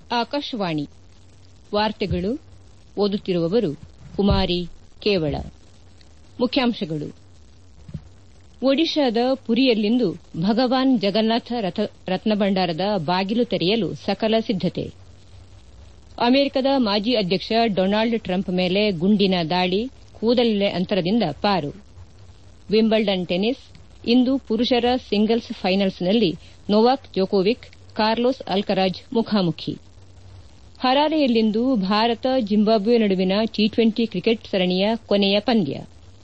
ಆಕಾಶವಾಣಿ ವಾರ್ತೆಗಳು ಓದುತ್ತಿರುವವರು ಕುಮಾರಿ ಕೇವಳ ಮುಖ್ಯಾಂಶಗಳು ಒಡಿಶಾದ ಪುರಿಯಲ್ಲಿಂದು ಭಗವಾನ್ ಜಗನ್ನಾಥ ರತ್ನಭಂಡಾರದ ಬಾಗಿಲು ತೆರೆಯಲು ಸಕಲ ಸಿದ್ದತೆ ಅಮೆರಿಕದ ಮಾಜಿ ಅಧ್ಯಕ್ಷ ಡೊನಾಲ್ಡ್ ಟ್ರಂಪ್ ಮೇಲೆ ಗುಂಡಿನ ದಾಳಿ ಕೂದಲೆಳೆ ಅಂತರದಿಂದ ಪಾರು ವಿಂಬಲ್ಡನ್ ಟೆನಿಸ್ ಇಂದು ಪುರುಷರ ಸಿಂಗಲ್ಸ್ ಫೈನಲ್ಸ್ನಲ್ಲಿ ನೊವಾಕ್ ಜೊಕೋವಿಕ್ ಕಾರ್ಲೋಸ್ ಅಲ್ಕರಾಜ್ ಮುಖಾಮುಖಿ ಹರಾರೆಯಲ್ಲಿಂದು ಭಾರತ ಜಿಂಬಾಬ್ವೆ ನಡುವಿನ ಟಿ ಟ್ವೆಂಟಿ ಕ್ರಿಕೆಟ್ ಸರಣಿಯ ಕೊನೆಯ ಪಂದ್ಯ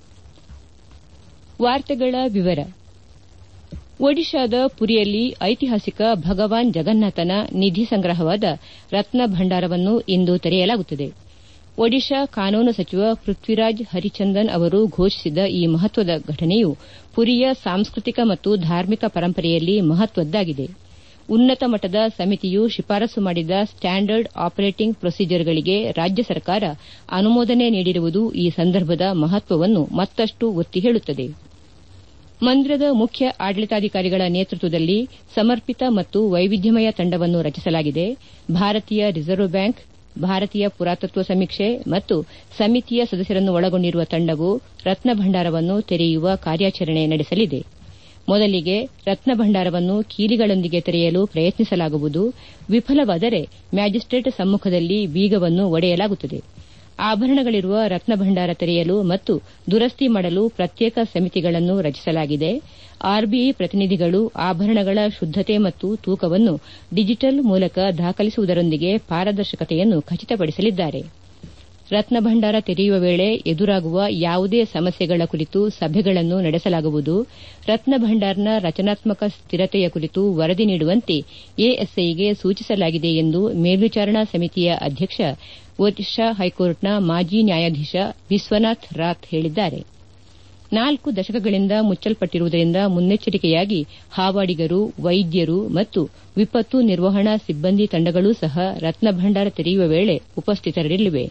ಒಡಿಶಾದ ಪುರಿಯಲ್ಲಿ ಐತಿಹಾಸಿಕ ಭಗವಾನ್ ಜಗನ್ನಾಥನ ನಿಧಿ ಸಂಗ್ರಹವಾದ ರತ್ನ ಭಂಡಾರವನ್ನು ಇಂದು ತೆರೆಯಲಾಗುತ್ತದೆ ಒಡಿಶಾ ಕಾನೂನು ಸಚಿವ ಪೃಥ್ವಿರಾಜ್ ಹರಿಚಂದನ್ ಅವರು ಘೋಷಿಸಿದ ಈ ಮಹತ್ವದ ಘಟನೆಯು ಪುರಿಯ ಸಾಂಸ್ಕೃತಿಕ ಮತ್ತು ಧಾರ್ಮಿಕ ಪರಂಪರೆಯಲ್ಲಿ ಮಹತ್ವದ್ದಾಗಿದೆ ಉನ್ನತ ಮಟ್ಟದ ಸಮಿತಿಯು ಶಿಫಾರಸು ಮಾಡಿದ ಸ್ಟ್ಯಾಂಡರ್ಡ್ ಆಪರೇಟಿಂಗ್ ಪ್ರೊಸೀಜರ್ಗಳಿಗೆ ರಾಜ್ಯ ಸರ್ಕಾರ ಅನುಮೋದನೆ ನೀಡಿರುವುದು ಈ ಸಂದರ್ಭದ ಮಹತ್ವವನ್ನು ಮತ್ತಷ್ಟು ಒತ್ತಿ ಹೇಳುತ್ತದೆ ಮಂದಿರದ ಮುಖ್ಯ ಆಡಳಿತಾಧಿಕಾರಿಗಳ ನೇತೃತ್ವದಲ್ಲಿ ಸಮರ್ಪಿತ ಮತ್ತು ವೈವಿಧ್ಯಮಯ ತಂಡವನ್ನು ರಚಿಸಲಾಗಿದೆ ಭಾರತೀಯ ರಿಸರ್ವ್ ಬ್ಯಾಂಕ್ ಭಾರತೀಯ ಪುರಾತತ್ವ ಸಮೀಕ್ಷೆ ಮತ್ತು ಸಮಿತಿಯ ಸದಸ್ಯರನ್ನು ಒಳಗೊಂಡಿರುವ ತಂಡವು ರತ್ನ ಭಂಡಾರವನ್ನು ತೆರೆಯುವ ಕಾರ್ಯಾಚರಣೆ ನಡೆಸಲಿದೆ ಮೊದಲಿಗೆ ರತ್ನ ಭಂಡಾರವನ್ನು ಕೀಲಿಗಳೊಂದಿಗೆ ತೆರೆಯಲು ಪ್ರಯತ್ನಿಸಲಾಗುವುದು ವಿಫಲವಾದರೆ ಮ್ಯಾಜಿಸ್ಟೇಟ್ ಸಮ್ಮುಖದಲ್ಲಿ ಬೀಗವನ್ನು ಒಡೆಯಲಾಗುತ್ತದೆ ಆಭರಣಗಳಿರುವ ರತ್ನ ಭಂಡಾರ ತೆರೆಯಲು ಮತ್ತು ದುರಸ್ತಿ ಮಾಡಲು ಪ್ರತ್ಯೇಕ ಸಮಿತಿಗಳನ್ನು ರಚಿಸಲಾಗಿದೆ ಆರ್ಬಿಐ ಪ್ರತಿನಿಧಿಗಳು ಆಭರಣಗಳ ಶುದ್ದತೆ ಮತ್ತು ತೂಕವನ್ನು ಡಿಜಿಟಲ್ ಮೂಲಕ ದಾಖಲಿಸುವುದರೊಂದಿಗೆ ಪಾರದರ್ಶಕತೆಯನ್ನು ಖಚಿತಪಡಿಸಲಿದ್ದಾರೆ ರತ್ನ ಭಂಡಾರ ತೆರೆಯುವ ವೇಳೆ ಎದುರಾಗುವ ಯಾವುದೇ ಸಮಸ್ಯೆಗಳ ಕುರಿತು ಸಭೆಗಳನ್ನು ನಡೆಸಲಾಗುವುದು ರತ್ನ ಭಂಡಾರ್ನ ರಚನಾತ್ಮಕ ಸ್ಥಿರತೆಯ ಕುರಿತು ವರದಿ ನೀಡುವಂತೆ ಎಎಸ್ಐಗೆ ಸೂಚಿಸಲಾಗಿದೆ ಎಂದು ಮೇಲ್ವಿಚಾರಣಾ ಸಮಿತಿಯ ಅಧ್ಯಕ್ಷ ಒಡಿಶಾ ಹೈಕೋರ್ಟ್ನ ಮಾಜಿ ನ್ಯಾಯಾಧೀಶ ಬಿಸ್ವನಾಥ್ ರಾತ್ ಹೇಳಿದ್ದಾರೆ ನಾಲ್ಕು ದಶಕಗಳಿಂದ ಮುಚ್ಚಲ್ಪಟ್ಟಿರುವುದರಿಂದ ಮುನ್ನೆಚ್ಚರಿಕೆಯಾಗಿ ಹಾವಾಡಿಗರು ವೈದ್ಯರು ಮತ್ತು ವಿಪತ್ತು ನಿರ್ವಹಣಾ ಸಿಬ್ಬಂದಿ ತಂಡಗಳೂ ಸಹ ರತ್ನ ಭಂಡಾರ ತೆರೆಯುವ ವೇಳೆ ಉಪಸ್ಥಿತರಿರಲಿವೆ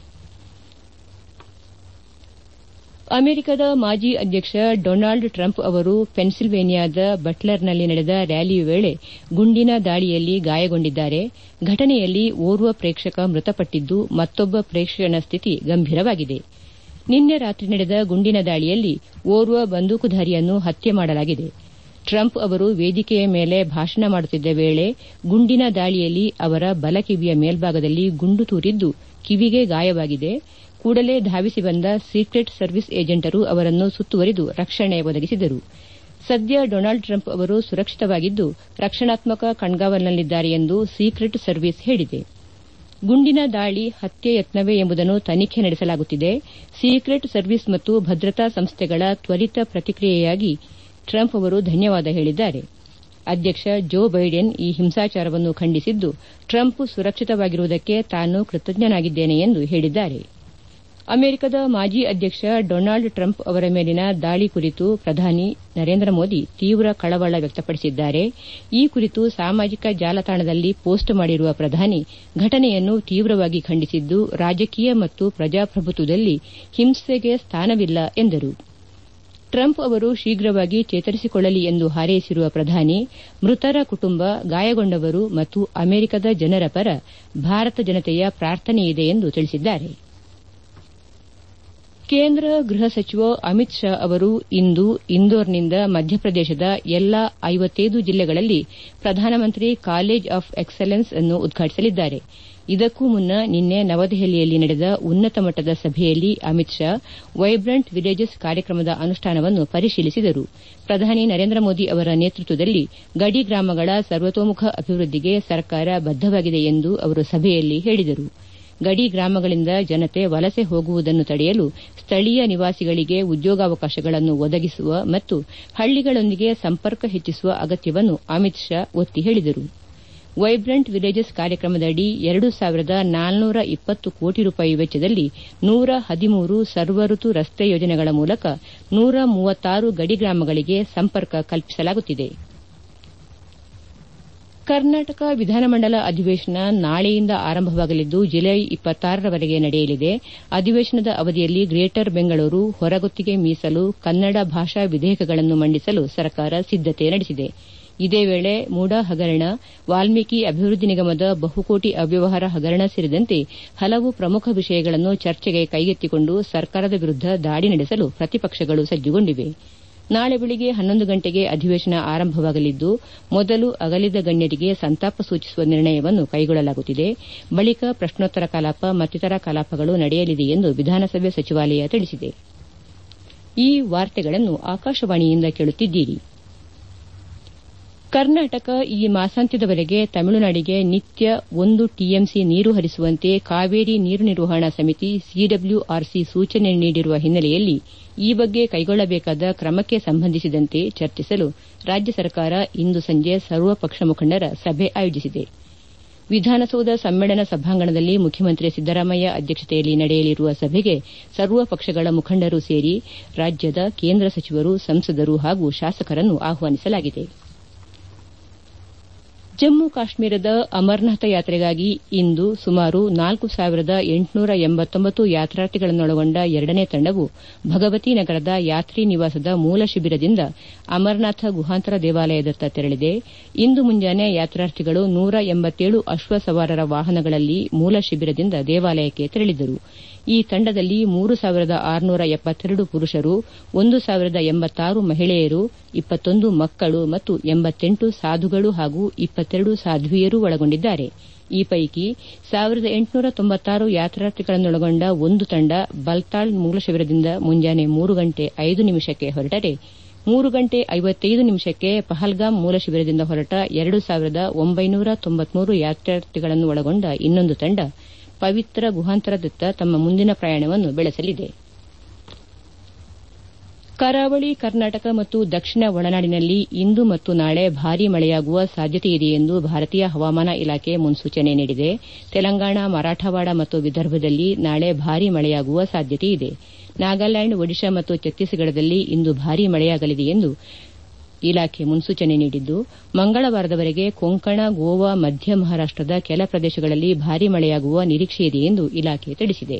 ಅಮೆರಿಕದ ಮಾಜಿ ಅಧ್ಯಕ್ಷ ಡೊನಾಲ್ಡ್ ಟ್ರಂಪ್ ಅವರು ಪೆನ್ಸಿಲ್ವೇನಿಯಾದ ಬಟ್ಲರ್ನಲ್ಲಿ ನಡೆದ ರ್ಯಾಲಿ ವೇಳೆ ಗುಂಡಿನ ದಾಳಿಯಲ್ಲಿ ಗಾಯಗೊಂಡಿದ್ದಾರೆ ಘಟನೆಯಲ್ಲಿ ಓರ್ವ ಪ್ರೇಕ್ಷಕ ಮೃತಪಟ್ಟಿದ್ದು ಮತ್ತೊಬ್ಬ ಪ್ರೇಕ್ಷಕನ ಸ್ಥಿತಿ ಗಂಭೀರವಾಗಿದೆ ನಿನ್ನೆ ರಾತ್ರಿ ನಡೆದ ಗುಂಡಿನ ದಾಳಿಯಲ್ಲಿ ಓರ್ವ ಬಂದೂಕುಧಾರಿಯನ್ನು ಹತ್ಯೆ ಮಾಡಲಾಗಿದೆ ಟ್ರಂಪ್ ಅವರು ವೇದಿಕೆಯ ಮೇಲೆ ಭಾಷಣ ಮಾಡುತ್ತಿದ್ದ ವೇಳೆ ಗುಂಡಿನ ದಾಳಿಯಲ್ಲಿ ಅವರ ಬಲಕಿವಿಯ ಮೇಲ್ಭಾಗದಲ್ಲಿ ಗುಂಡು ತೂರಿದ್ದು ಕಿವಿಗೆ ಗಾಯವಾಗಿದೆ ಕೂಡಲೇ ಧಾವಿಸಿ ಬಂದ ಸೀಕ್ರೆಟ್ ಸರ್ವಿಸ್ ಏಜೆಂಟರು ಅವರನ್ನು ಸುತ್ತುವರಿದು ರಕ್ಷಣೆ ಒದಗಿಸಿದರು ಸದ್ಯ ಡೊನಾಲ್ಡ್ ಟ್ರಂಪ್ ಅವರು ಸುರಕ್ಷಿತವಾಗಿದ್ದು ರಕ್ಷಣಾತ್ಮಕ ಕಣ್ಗಾವಲಿನಲ್ಲಿದ್ದಾರೆ ಎಂದು ಸೀಕ್ರೆಟ್ ಸರ್ವಿಸ್ ಹೇಳಿದೆ ಗುಂಡಿನ ದಾಳಿ ಹತ್ಯೆ ಯತ್ನವೇ ಎಂಬುದನ್ನು ತನಿಖೆ ನಡೆಸಲಾಗುತ್ತಿದೆ ಸೀಕ್ರೆಟ್ ಸರ್ವಿಸ್ ಮತ್ತು ಭದ್ರತಾ ಸಂಸ್ಥೆಗಳ ತ್ವರಿತ ಪ್ರತಿಕ್ರಿಯೆಯಾಗಿ ಟ್ರಂಪ್ ಅವರು ಧನ್ಯವಾದ ಹೇಳಿದ್ದಾರೆ ಅಧ್ಯಕ್ಷ ಜೋ ಬೈಡೆನ್ ಈ ಹಿಂಸಾಚಾರವನ್ನು ಖಂಡಿಸಿದ್ದು ಟ್ರಂಪ್ ಸುರಕ್ಷಿತವಾಗಿರುವುದಕ್ಕೆ ತಾನು ಕೃತಜ್ಞನಾಗಿದ್ದೇನೆ ಎಂದು ಹೇಳಿದ್ದಾರೆ ಅಮೆರಿಕದ ಮಾಜಿ ಅಧ್ಯಕ್ಷ ಡೊನಾಲ್ಡ್ ಟ್ರಂಪ್ ಅವರ ಮೇಲಿನ ದಾಳಿ ಕುರಿತು ಪ್ರಧಾನಿ ನರೇಂದ್ರ ಮೋದಿ ತೀವ್ರ ಕಳವಳ ವ್ಯಕ್ತಪಡಿಸಿದ್ದಾರೆ ಈ ಕುರಿತು ಸಾಮಾಜಿಕ ಜಾಲತಾಣದಲ್ಲಿ ಪೋಸ್ಟ್ ಮಾಡಿರುವ ಪ್ರಧಾನಿ ಘಟನೆಯನ್ನು ತೀವ್ರವಾಗಿ ಖಂಡಿಸಿದ್ದು ರಾಜಕೀಯ ಮತ್ತು ಪ್ರಜಾಪ್ರಭುತ್ವದಲ್ಲಿ ಹಿಂಸೆಗೆ ಸ್ಥಾನವಿಲ್ಲ ಎಂದರು ಟ್ರಂಪ್ ಅವರು ಶೀಘ್ರವಾಗಿ ಚೇತರಿಸಿಕೊಳ್ಳಲಿ ಎಂದು ಹಾರೈಸಿರುವ ಪ್ರಧಾನಿ ಮೃತರ ಕುಟುಂಬ ಗಾಯಗೊಂಡವರು ಮತ್ತು ಅಮೆರಿಕದ ಜನರ ಪರ ಭಾರತ ಜನತೆಯ ಪ್ರಾರ್ಥನೆಯಿದೆ ಎಂದು ತಿಳಿಸಿದ್ದಾರೆ ಕೇಂದ್ರ ಗೃಹ ಸಚಿವ ಅಮಿತ್ ಶಾ ಅವರು ಇಂದು ಇಂದೋರ್ನಿಂದ ಮಧ್ಯಪ್ರದೇಶದ ಎಲ್ಲಾ ಐವತ್ತೈದು ಜಿಲ್ಲೆಗಳಲ್ಲಿ ಪ್ರಧಾನಮಂತ್ರಿ ಕಾಲೇಜ್ ಆಫ್ ಎಕ್ಸಲೆನ್ಸ್ ಅನ್ನು ಉದ್ಘಾಟಿಸಲಿದ್ದಾರೆ ಇದಕ್ಕೂ ಮುನ್ನ ನಿನ್ನೆ ನವದೆಹಲಿಯಲ್ಲಿ ನಡೆದ ಉನ್ನತ ಮಟ್ಟದ ಸಭೆಯಲ್ಲಿ ಅಮಿತ್ ಶಾ ವೈಬ್ರಂಟ್ ವಿಲೇಜಸ್ ಕಾರ್ಯಕ್ರಮದ ಅನುಷ್ಠಾನವನ್ನು ಪರಿಶೀಲಿಸಿದರು ಪ್ರಧಾನಿ ನರೇಂದ್ರ ಮೋದಿ ಅವರ ನೇತೃತ್ವದಲ್ಲಿ ಗಡಿ ಗ್ರಾಮಗಳ ಸರ್ವತೋಮುಖ ಅಭಿವೃದ್ದಿಗೆ ಸರ್ಕಾರ ಬದ್ದವಾಗಿದೆ ಎಂದು ಅವರು ಸಭೆಯಲ್ಲಿ ಹೇಳಿದರು ಗಡಿ ಗ್ರಾಮಗಳಿಂದ ಜನತೆ ವಲಸೆ ಹೋಗುವುದನ್ನು ತಡೆಯಲು ಸ್ಥಳೀಯ ನಿವಾಸಿಗಳಿಗೆ ಉದ್ಯೋಗಾವಕಾಶಗಳನ್ನು ಒದಗಿಸುವ ಮತ್ತು ಹಳ್ಳಿಗಳೊಂದಿಗೆ ಸಂಪರ್ಕ ಹೆಚ್ಚಿಸುವ ಅಗತ್ಯವನ್ನು ಅಮಿತ್ ಶಾ ಒತ್ತಿ ಹೇಳಿದರು ವೈಬ್ರಂಟ್ ವಿಲೇಜಸ್ ಕಾರ್ಯಕ್ರಮದಡಿ ಎರಡು ಸಾವಿರದ ನಾಲ್ನೂರ ಇಪ್ಪತ್ತು ಕೋಟಿ ರೂಪಾಯಿ ವೆಚ್ಚದಲ್ಲಿ ನೂರ ಹದಿಮೂರು ಸರ್ವಋತು ರಸ್ತೆ ಯೋಜನೆಗಳ ಮೂಲಕ ನೂರ ಮೂವತ್ತಾರು ಗಡಿ ಗ್ರಾಮಗಳಿಗೆ ಸಂಪರ್ಕ ಕಲ್ಪಿಸಲಾಗುತ್ತಿದೆ ಕರ್ನಾಟಕ ವಿಧಾನಮಂಡಲ ಅಧಿವೇಶನ ನಾಳೆಯಿಂದ ಆರಂಭವಾಗಲಿದ್ದು ಜುಲೈ ಇಪ್ಪತ್ತಾರರವರೆಗೆ ನಡೆಯಲಿದೆ ಅಧಿವೇಶನದ ಅವಧಿಯಲ್ಲಿ ಗ್ರೇಟರ್ ಬೆಂಗಳೂರು ಹೊರಗುತ್ತಿಗೆ ಮೀಸಲು ಕನ್ನಡ ಭಾಷಾ ವಿಧೇಯಕಗಳನ್ನು ಮಂಡಿಸಲು ಸರ್ಕಾರ ಸಿದ್ದತೆ ನಡೆಸಿದೆ ಇದೇ ವೇಳೆ ಮೂಡಾ ಹಗರಣ ವಾಲ್ಮೀಕಿ ಅಭಿವೃದ್ಧಿ ನಿಗಮದ ಬಹುಕೋಟಿ ಅವ್ಯವಹಾರ ಹಗರಣ ಸೇರಿದಂತೆ ಹಲವು ಪ್ರಮುಖ ವಿಷಯಗಳನ್ನು ಚರ್ಚೆಗೆ ಕೈಗೆತ್ತಿಕೊಂಡು ಸರ್ಕಾರದ ವಿರುದ್ದ ದಾಳಿ ನಡೆಸಲು ಪ್ರತಿಪಕ್ಷಗಳು ಸಜ್ಜುಗೊಂಡಿವೆ ನಾಳೆ ಬೆಳಿಗ್ಗೆ ಹನ್ನೊಂದು ಗಂಟೆಗೆ ಅಧಿವೇಶನ ಆರಂಭವಾಗಲಿದ್ದು ಮೊದಲು ಅಗಲಿದ ಗಣ್ಯರಿಗೆ ಸಂತಾಪ ಸೂಚಿಸುವ ನಿರ್ಣಯವನ್ನು ಕೈಗೊಳ್ಳಲಾಗುತ್ತಿದೆ ಬಳಿಕ ಪ್ರಶ್ನೋತ್ತರ ಕಲಾಪ ಮತ್ತಿತರ ಕಲಾಪಗಳು ನಡೆಯಲಿದೆ ಎಂದು ವಿಧಾನಸಭೆ ಸಚಿವಾಲಯ ತಿಳಿಸಿದೆ ಈ ವಾರ್ತೆಗಳನ್ನು ಆಕಾಶವಾಣಿಯಿಂದ ಕೇಳುತ್ತಿದ್ದೀರಿ ಕರ್ನಾಟಕ ಈ ಮಾಸಾಂತ್ಯದವರೆಗೆ ತಮಿಳುನಾಡಿಗೆ ನಿತ್ಯ ಒಂದು ಟಿಎಂಸಿ ನೀರು ಹರಿಸುವಂತೆ ಕಾವೇರಿ ನೀರು ನಿರ್ವಹಣಾ ಸಮಿತಿ ಸಿಡಬ್ಲ್ಯೂಆರ್ಸಿ ಸೂಚನೆ ನೀಡಿರುವ ಹಿನ್ನೆಲೆಯಲ್ಲಿ ಈ ಬಗ್ಗೆ ಕೈಗೊಳ್ಳಬೇಕಾದ ಕ್ರಮಕ್ಕೆ ಸಂಬಂಧಿಸಿದಂತೆ ಚರ್ಚಿಸಲು ರಾಜ್ಯ ಸರ್ಕಾರ ಇಂದು ಸಂಜೆ ಸರ್ವಪಕ್ಷ ಮುಖಂಡರ ಸಭೆ ಆಯೋಜಿಸಿದೆ ವಿಧಾನಸೌಧ ಸಮ್ಮೇಳನ ಸಭಾಂಗಣದಲ್ಲಿ ಮುಖ್ಯಮಂತ್ರಿ ಸಿದ್ದರಾಮಯ್ಯ ಅಧ್ಯಕ್ಷತೆಯಲ್ಲಿ ನಡೆಯಲಿರುವ ಸಭೆಗೆ ಸರ್ವ ಪಕ್ಷಗಳ ಮುಖಂಡರು ಸೇರಿ ರಾಜ್ಯದ ಕೇಂದ್ರ ಸಚಿವರು ಸಂಸದರು ಹಾಗೂ ಶಾಸಕರನ್ನು ಆಹ್ವಾನಿಸಲಾಗಿದೆ ಜಮ್ಮು ಕಾಶ್ಮೀರದ ಅಮರನಾಥ ಯಾತ್ರೆಗಾಗಿ ಇಂದು ಸುಮಾರು ನಾಲ್ಕು ಸಾವಿರದ ಎಂಟುನೂರ ಎಂಬತ್ತೊಂಬತ್ತು ಯಾತ್ರಾರ್ಥಿಗಳನ್ನೊಳಗೊಂಡ ಎರಡನೇ ತಂಡವು ಭಗವತಿ ನಗರದ ಯಾತ್ರಿ ನಿವಾಸದ ಮೂಲ ಶಿಬಿರದಿಂದ ಅಮರನಾಥ ಗುಹಾಂತರ ದೇವಾಲಯದತ್ತ ತೆರಳಿದೆ ಇಂದು ಮುಂಜಾನೆ ಯಾತ್ರಾರ್ಥಿಗಳು ನೂರ ಎಂಬತ್ತೇಳು ಅಶ್ವಸವಾರರ ವಾಹನಗಳಲ್ಲಿ ಮೂಲ ಶಿಬಿರದಿಂದ ದೇವಾಲಯಕ್ಕೆ ತೆರಳಿದರು ಈ ತಂಡದಲ್ಲಿ ಮೂರು ಸಾವಿರದ ಆರುನೂರ ಎಪ್ಪತ್ತೆರಡು ಪುರುಷರು ಒಂದು ಸಾವಿರದ ಎಂಬತ್ತಾರು ಮಹಿಳೆಯರು ಇಪ್ಪತ್ತೊಂದು ಮಕ್ಕಳು ಮತ್ತು ಎಂಬತ್ತೆಂಟು ಸಾಧುಗಳು ಹಾಗೂ ಇಪ್ಪತ್ತೆರಡು ಸಾಧ್ವಿಯರು ಒಳಗೊಂಡಿದ್ದಾರೆ ಈ ಪೈಕಿ ಸಾವಿರದ ಎಂಟುನೂರ ತೊಂಬತ್ತಾರು ಯಾತ್ರಾರ್ಥಿಗಳನ್ನೊಳಗೊಂಡ ಒಂದು ತಂಡ ಬಲ್ತಾಳ್ ಮೂಲ ಶಿಬಿರದಿಂದ ಮುಂಜಾನೆ ಮೂರು ಗಂಟೆ ಐದು ನಿಮಿಷಕ್ಕೆ ಹೊರಟರೆ ಮೂರು ಗಂಟೆ ಐವತ್ತೈದು ನಿಮಿಷಕ್ಕೆ ಪಹಲ್ಗಾಮ್ ಮೂಲ ಶಿಬಿರದಿಂದ ಹೊರಟ ಎರಡು ಸಾವಿರದ ಒಂಬೈನೂರ ತೊಂಬತ್ಮೂರು ಯಾತ್ರಾರ್ಥಿಗಳನ್ನು ಒಳಗೊಂಡ ಇನ್ನೊಂದು ತಂಡ ಪವಿತ್ರ ಗುಹಾಂತರದತ್ತ ತಮ್ಮ ಮುಂದಿನ ಪ್ರಯಾಣವನ್ನು ಬೆಳೆಸಲಿದೆ ಕರಾವಳಿ ಕರ್ನಾಟಕ ಮತ್ತು ದಕ್ಷಿಣ ಒಳನಾಡಿನಲ್ಲಿ ಇಂದು ಮತ್ತು ನಾಳೆ ಭಾರೀ ಮಳೆಯಾಗುವ ಸಾಧ್ಯತೆಯಿದೆ ಎಂದು ಭಾರತೀಯ ಹವಾಮಾನ ಇಲಾಖೆ ಮುನ್ಸೂಚನೆ ನೀಡಿದೆ ತೆಲಂಗಾಣ ಮರಾಠವಾಡ ಮತ್ತು ವಿದರ್ಭದಲ್ಲಿ ನಾಳೆ ಭಾರೀ ಮಳೆಯಾಗುವ ಸಾಧ್ಯತೆಯಿದೆ ನಾಗಾಲ್ಯಾಂಡ್ ಒಡಿಶಾ ಮತ್ತು ಛತ್ತೀಸ್ಗಢದಲ್ಲಿ ಇಂದು ಭಾರೀ ಮಳೆಯಾಗಲಿದೆ ಎಂದು ಇಲಾಖೆ ಮುನ್ಸೂಚನೆ ನೀಡಿದ್ದು ಮಂಗಳವಾರದವರೆಗೆ ಕೊಂಕಣ ಗೋವಾ ಮಧ್ಯ ಮಹಾರಾಷ್ಟದ ಕೆಲ ಪ್ರದೇಶಗಳಲ್ಲಿ ಭಾರೀ ಮಳೆಯಾಗುವ ನಿರೀಕ್ಷೆಯಿದೆ ಎಂದು ಇಲಾಖೆ ತಿಳಿಸಿದೆ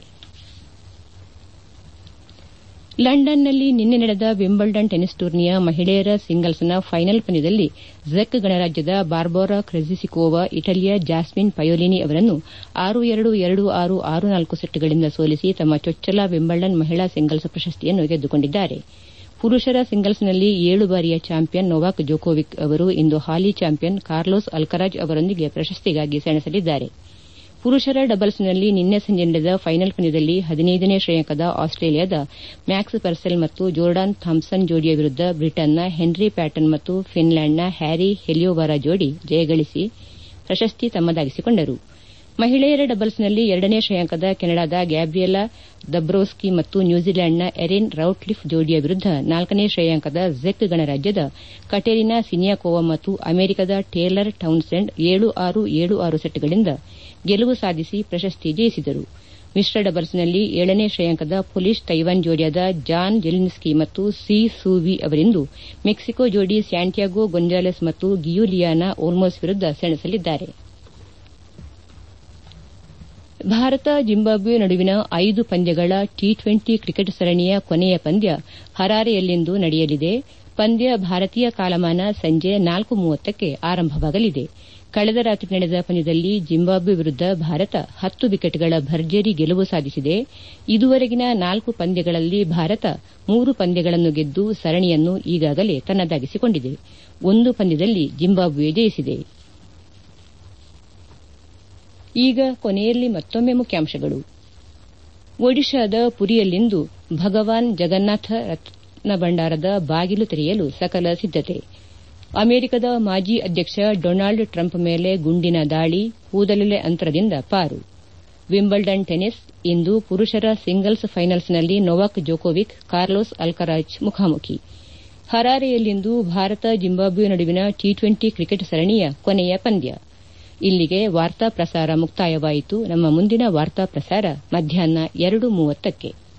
ಲಂಡನ್ನಲ್ಲಿ ನಿನ್ನೆ ನಡೆದ ವಿಂಬಲ್ಡನ್ ಟೆನಿಸ್ ಟೂರ್ನಿಯ ಮಹಿಳೆಯರ ಸಿಂಗಲ್ಸ್ನ ಫೈನಲ್ ಪಂದ್ಯದಲ್ಲಿ ಝೆಕ್ ಗಣರಾಜ್ಯದ ಬಾರ್ಬೋರಾ ಕ್ರೆಜಿಸಿಕೋವಾ ಇಟಲಿಯ ಜಾಸ್ಮಿನ್ ಪಯೋಲಿನಿ ಅವರನ್ನು ಆರು ಎರಡು ಎರಡು ಆರು ಆರು ನಾಲ್ಕು ಸೆಟ್ಗಳಿಂದ ಸೋಲಿಸಿ ತಮ್ಮ ಚೊಚ್ಚಲ ವಿಂಬಲ್ಡನ್ ಮಹಿಳಾ ಸಿಂಗಲ್ಸ್ ಪ್ರಶಸ್ತಿಯನ್ನು ಗೆದ್ದುಕೊಂಡಿದ್ದಾರೆ ಪುರುಷರ ಸಿಂಗಲ್ಸ್ನಲ್ಲಿ ಏಳು ಬಾರಿಯ ಚಾಂಪಿಯನ್ ನೊವಾಕ್ ಜೋಕೋವಿಕ್ ಅವರು ಇಂದು ಹಾಲಿ ಚಾಂಪಿಯನ್ ಕಾರ್ಲೋಸ್ ಅಲ್ಕರಾಜ್ ಅವರೊಂದಿಗೆ ಪ್ರಶಸ್ತಿಗಾಗಿ ಸೆಣಸಲಿದ್ದಾರೆ ಪುರುಷರ ಡಬಲ್ಸ್ನಲ್ಲಿ ನಿನ್ನೆ ಸಂಜೆ ನಡೆದ ಫೈನಲ್ ಪಂದ್ಯದಲ್ಲಿ ಹದಿನೈದನೇ ಶ್ರೇಯಾಂಕದ ಆಸ್ಟ್ರೇಲಿಯಾದ ಮ್ಯಾಕ್ಸ್ ಪರ್ಸೆಲ್ ಮತ್ತು ಜೋರ್ಡಾನ್ ಥಾಮ್ಸನ್ ಜೋಡಿಯ ವಿರುದ್ದ ಬ್ರಿಟನ್ನ ಹೆನ್ರಿ ಪ್ಯಾಟನ್ ಮತ್ತು ಫಿನ್ಲ್ಯಾಂಡ್ನ ಹ್ಯಾರಿ ಹೆಲಿಯೋವಾರ ಜೋಡಿ ಜಯಗಳಿಸಿ ಪ್ರಶಸ್ತಿ ತಮ್ಮದಾಗಿಸಿಕೊಂಡರು ಮಹಿಳೆಯರ ಡಬಲ್ಸ್ನಲ್ಲಿ ಎರಡನೇ ಶ್ರೇಯಾಂಕದ ಕೆನಡಾದ ಗ್ಯಾಬ್ರಿಯೆಲಾ ದಬ್ರೋವ್ಸ್ಕಿ ಮತ್ತು ನ್ಯೂಜಿಲೆಂಡ್ನ ಎರಿನ್ ರೌಟ್ಲಿಫ್ ಜೋಡಿಯ ವಿರುದ್ದ ನಾಲ್ಕನೇ ಶ್ರೇಯಾಂಕದ ಝೆಕ್ ಗಣರಾಜ್ಯದ ಕಟೇರಿನಾ ಸಿನಿಯಾಕೋವಾ ಮತ್ತು ಅಮೆರಿಕದ ಟೇಲರ್ ಟೌನ್ಸೆಂಡ್ ಏಳು ಆರು ಏಳು ಆರು ಸೆಟ್ಗಳಿಂದ ಗೆಲುವು ಸಾಧಿಸಿ ಪ್ರಶಸ್ತಿ ಜಯಿಸಿದರು ಮಿಶ್ರ ಡಬಲ್ಸ್ನಲ್ಲಿ ಏಳನೇ ಶ್ರೇಯಾಂಕದ ಪೊಲಿಷ್ ತೈವಾನ್ ಜೋಡಿಯಾದ ಜಾನ್ ಜೆಲಿನ್ಸ್ಕಿ ಮತ್ತು ಸಿ ಸೂವಿ ಅವರಿಂದು ಮೆಕ್ಸಿಕೋ ಜೋಡಿ ಸ್ಯಾಂಟಿಯಾಗೋ ಗೊನ್ಜಾಲೆಸ್ ಮತ್ತು ಗಿಯುಲಿಯಾನಾ ಓಲ್ಮೋಸ್ ವಿರುದ್ದ ಸೆಣಸಲಿದ್ದಾರೆ ಭಾರತ ಜಿಂಬಾಬ್ವೆ ನಡುವಿನ ಐದು ಪಂದ್ಯಗಳ ಟಿ ಟ್ವೆಂಟಿ ಕ್ರಿಕೆಟ್ ಸರಣಿಯ ಕೊನೆಯ ಪಂದ್ಯ ಹರಾರೆಯಲ್ಲಿಂದು ನಡೆಯಲಿದೆ ಪಂದ್ಯ ಭಾರತೀಯ ಕಾಲಮಾನ ಸಂಜೆ ನಾಲ್ಕು ಮೂವತ್ತಕ್ಕೆ ಆರಂಭವಾಗಲಿದೆ ಕಳೆದ ರಾತ್ರಿ ನಡೆದ ಪಂದ್ಯದಲ್ಲಿ ಜಿಂಬಾಬ್ವೆ ವಿರುದ್ದ ಭಾರತ ಹತ್ತು ವಿಕೆಟ್ಗಳ ಭರ್ಜರಿ ಗೆಲುವು ಸಾಧಿಸಿದೆ ಇದುವರೆಗಿನ ನಾಲ್ಕು ಪಂದ್ಯಗಳಲ್ಲಿ ಭಾರತ ಮೂರು ಪಂದ್ಯಗಳನ್ನು ಗೆದ್ದು ಸರಣಿಯನ್ನು ಈಗಾಗಲೇ ತನ್ನದಾಗಿಸಿಕೊಂಡಿದೆ ಒಂದು ಪಂದ್ಯದಲ್ಲಿ ಜಿಂಬಾಬ್ವೆ ಜಯಿಸಿದೆ ಈಗ ಕೊನೆಯಲ್ಲಿ ಮತ್ತೊಮ್ಮೆ ಮುಖ್ಯಾಂಶಗಳು ಒಡಿಶಾದ ಪುರಿಯಲ್ಲಿಂದು ಭಗವಾನ್ ಜಗನ್ನಾಥ ರತ್ನ ಭಂಡಾರದ ಬಾಗಿಲು ತೆರೆಯಲು ಸಕಲ ಸಿದ್ದತೆ ಅಮೆರಿಕದ ಮಾಜಿ ಅಧ್ಯಕ್ಷ ಡೊನಾಲ್ಡ್ ಟ್ರಂಪ್ ಮೇಲೆ ಗುಂಡಿನ ದಾಳಿ ಕೂದಲೆಳೆ ಅಂತರದಿಂದ ಪಾರು ವಿಂಬಲ್ಡನ್ ಟೆನಿಸ್ ಇಂದು ಪುರುಷರ ಸಿಂಗಲ್ಸ್ ಫೈನಲ್ಸ್ನಲ್ಲಿ ನೊವಾಕ್ ಜೋಕೋವಿಕ್ ಕಾರ್ಲೋಸ್ ಅಲ್ಕರಾಜ್ ಮುಖಾಮುಖಿ ಹರಾರೆಯಲ್ಲಿಂದು ಭಾರತ ಜಿಂಬಾಬ್ವೆ ನಡುವಿನ ಟಿ ಟ್ವೆಂಟಿ ಕ್ರಿಕೆಟ್ ಸರಣಿಯ ಕೊನೆಯ ಪಂದ್ಯ ಇಲ್ಲಿಗೆ ವಾರ್ತಾ ಪ್ರಸಾರ ಮುಕ್ತಾಯವಾಯಿತು ನಮ್ಮ ಮುಂದಿನ ವಾರ್ತಾ ಪ್ರಸಾರ ಮಧ್ಯಾಹ್ನ ಎರಡು ಮೂವತ್ತಕ್ಕೆ